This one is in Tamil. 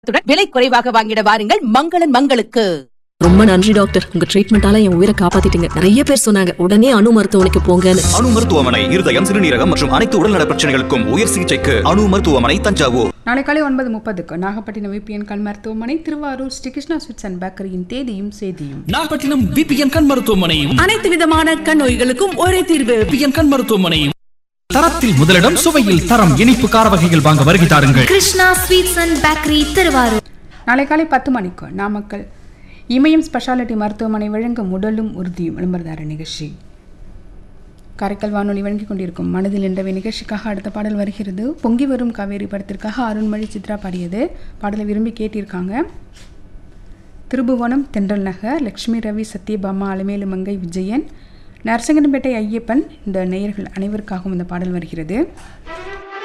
உடன் விலை குறைவாக வாங்கிட வாருங்கள் மங்களன் மங்களுக்கு ரொம்ப நன்றி டாக்டர் உங்க ட்ரீட்மெண்டால என் உயிரை காப்பாத்திட்டீங்க நிறைய பேர் சொன்னாங்க உடனே அணு மருத்துவமனைக்கு போங்கன்னு அணு மருத்துவமனை இருதயம் சிறுநீரகம் மற்றும் அனைத்து உடல்நல பிரச்சனைகளுக்கும் உயர் சிகிச்சைக்கு அணு மருத்துவமனை தஞ்சாவூர் நாளை காலை ஒன்பது முப்பதுக்கு நாகப்பட்டினம் விபிஎன் கண் மருத்துவமனை திருவாரூர் ஸ்ரீகிருஷ்ணா ஸ்வீட்ஸ் அண்ட் பேக்கரியின் தேதியும் சேதியும் நாகப்பட்டினம் விபிஎன் கண் மருத்துவமனை அனைத்து விதமான கண் நோய்களுக்கும் ஒரே தீர்வு விபிஎன் கண் மருத்துவமனை தரத்தில் முதலிடம் சுவையில் தரம் இனிப்பு கார வகைகள் வாங்க வருகை தாருங்கள் Krishna sweets and bakery Thiruvarur நாளை காலை பத்து மணிக்கு நாமக்கல் இமயம் ஸ்பெஷாலிட்டி மருத்துவமனை வழங்கும் உடலும் உறுதியும் விளம்பரதார நிகழ்ச்சி காரைக்கால் வானொலி வழங்கிக் கொண்டிருக்கும் மனதில் நின்றவை நிகழ்ச்சிக்காக அடுத்த பாடல் வருகிறது பொங்கி வரும் காவேரி படத்திற்காக அருண்மொழி சித்ரா பாடியது பாடலை விரும்பி கேட்டிருக்காங்க திருபுவனம் தென்றல் நகர் லக்ஷ்மி ரவி சத்யபாமா அலமேலு மங்கை விஜயன் நரசிங்கன்பேட்டை ஐயப்பன் இந்த நேயர்கள் அனைவருக்காகவும் இந்த பாடல் வருகிறது